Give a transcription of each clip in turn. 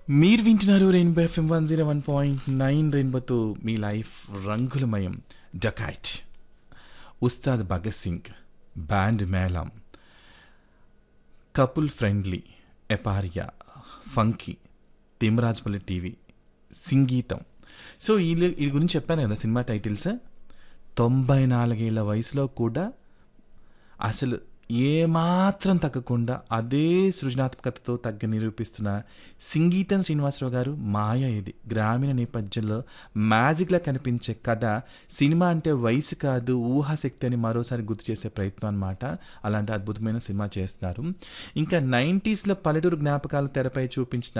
మీరు వింటున్నారు Rainbow FM one zero one point nine రెయిన్బోతో మీ లైఫ్ రంగులమయం డకైట్ ఉస్తాద్ భగత్ సింగ్ బ్యాండ్ మేళం కపుల్ ఫ్రెండ్లీ ఎపారియా ఫంకీ తిమరాజ్పల్లి టీవీ సంగీతం సో వీళ్ళు వీటి గురించి చెప్పాను కదా సినిమా టైటిల్స్ తొంభై నాలుగేళ్ల వయసులో కూడా అసలు ఏమాత్రం తగ్గకుండా అదే సృజనాత్మకతతో తగ్గ నిరూపిస్తున్న సంగీతం శ్రీనివాసరావు గారు మాయ ఇది గ్రామీణ నేపథ్యంలో మ్యాజిక్లా కనిపించే కథ సినిమా అంటే వయసు కాదు ఊహాశక్తి అని మరోసారి గుర్తు చేసే ప్రయత్నం అనమాట అలాంటి అద్భుతమైన సినిమా చేస్తున్నారు ఇంకా నైంటీస్లో పల్లెటూరు జ్ఞాపకాలు తెరపై చూపించిన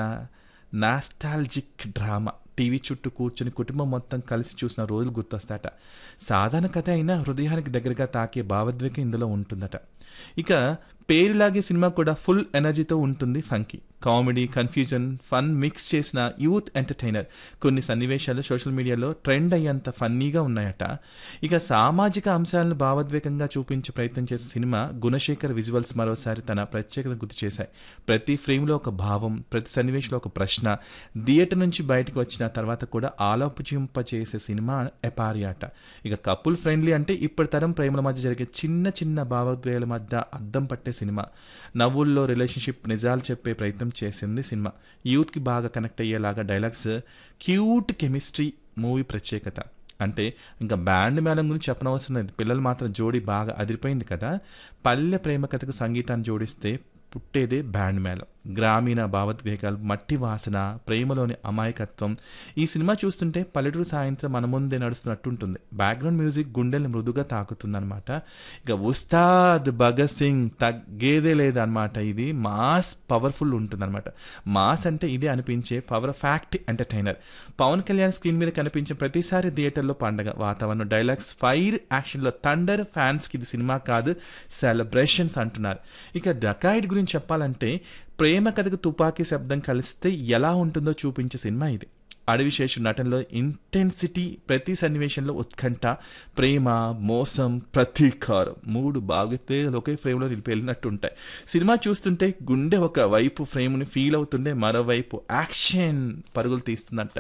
నాస్టాలజిక్ డ్రామా టీవీ చుట్టూ కూర్చొని కుటుంబం మొత్తం కలిసి చూసిన రోజులు గుర్తొస్తాట సాధారణ కథ అయినా హృదయానికి దగ్గరగా తాకే భావోద్వేగం ఇందులో ఉంటుందట ఇక పేరులాగే సినిమా కూడా ఫుల్ ఎనర్జీతో ఉంటుంది funky comedy confusion fun mix చేసిన యూత్ ఎంటర్టైనర్ కొన్ని సన్నివేశాలు సోషల్ మీడియాలో ట్రెండ్ అయ్యేంత ఫన్నీగా ఉన్నాయట ఇక సామాజిక అంశాలను భావోద్వేగంగా చూపించే ప్రయత్నం చేసే సినిమా గుణశేఖర్ విజువల్స్ మరోసారి తన ప్రత్యేకత గుర్తు చేశాయి ప్రతి ఫ్రేమ్లో ఒక భావం ప్రతి సన్నివేశంలో ఒక ప్రశ్న థియేటర్ నుంచి బయటకు వచ్చిన తర్వాత కూడా ఆలోచింప చేసే సినిమా ఎపారియాట ఇక కపుల్ ఫ్రెండ్లీ అంటే ఇప్పటి తరం ప్రేమల మధ్య జరిగే చిన్న చిన్న భావోద్వేగాల మధ్య అద్దం పట్టే సినిమా నవ్వుల్లో రిలేషన్షిప్ నిజాలు చెప్పే ప్రయత్నం చేసింది సినిమా యూత్కి బాగా కనెక్ట్ అయ్యేలాగా డైలాగ్స్ క్యూట్ కెమిస్ట్రీ మూవీ ప్రత్యేకత అంటే ఇంకా బ్యాండ్ మేళం గురించి చెప్పనవసరం లేదు పిల్లలు మాత్రం జోడి బాగా అదిరిపోయింది కదా పల్లె ప్రేమ కథకు సంగీతాన్ని జోడిస్తే పుట్టేదే బ్యాండ్ మేళం గ్రామీణ భావోద్వేగాలు మట్టి వాసన ప్రేమలోని అమాయకత్వం ఈ సినిమా చూస్తుంటే పల్లెటూరు సాయంత్రం మన ముందే నడుస్తున్నట్టుంటుంది బ్యాక్గ్రౌండ్ మ్యూజిక్ గుండెల్ని మృదుగా తాకుతుందన్నమాట ఇక ఉస్తాద్ భగత్ సింగ్ తగ్గేదే లేదనమాట ఇది మాస్ పవర్ఫుల్ ఉంటుందన్నమాట మాస్ అంటే ఇదే అనిపించే power packed entertainer Pawan Kalyan screen మీద కనిపించే ప్రతిసారి థియేటర్లో పండగ వాతావరణం డైలాగ్స్ ఫైర్ యాక్షన్లో థండర్ ఫ్యాన్స్కి ఇది సినిమా కాదు సెలబ్రేషన్స్ అంటున్నారు ఇక డకాయిడ్ గురించి చెప్పాలంటే ప్రేమ కథకు తుపాకీ శబ్దం కలిస్తే ఎలా ఉంటుందో చూపించే సినిమా ఇది అడవిశేషు నటనలో ఇంటెన్సిటీ ప్రతి సన్నివేశంలో ఉత్కంఠ ప్రేమ మోసం ప్రతీకారం మూడు భాగోద్వేగాలు ఒకే ఫ్రేమ్లో వెళ్ళినట్టు ఉంటాయి సినిమా చూస్తుంటే గుండె ఒక వైపు ఫ్రేమ్ని ఫీల్ అవుతుండే మరోవైపు యాక్షన్ పరుగులు తీస్తుందంట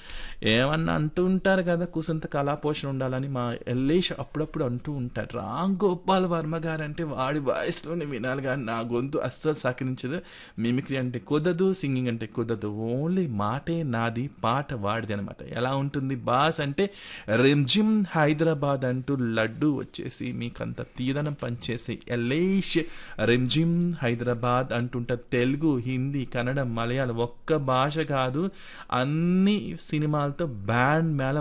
ఏమన్నా అంటూ ఉంటారు కదా కుసంత కళాపోషణ ఉండాలని మా ఎల్లేష్ అప్పుడప్పుడు అంటూ ఉంటాడు రామ్ గోపాల్ వర్మ గారు అంటే వాడి వాయిస్లోనే వినాలి కానీ నా గొంతు అస్సలు సహకరించదు మిమిక్రీ అంటే కుదరదు సింగింగ్ అంటే కుదరదు ఓన్లీ మాటే నాది పాట వాడిది అనమాట ఎలా ఉంటుంది బాస్ అంటే రిమ్జిమ్ హైదరాబాద్ అంటూ లడ్డు వచ్చేసి మీకు అంత తీదనం పనిచేసి ఎల్లేష్ రిమ్జిమ్ హైదరాబాద్ అంటుంట తెలుగు హిందీ కన్నడ మలయాళం ఒక్క భాష కాదు అన్ని సినిమాలతో బ్యాండ్ మేళ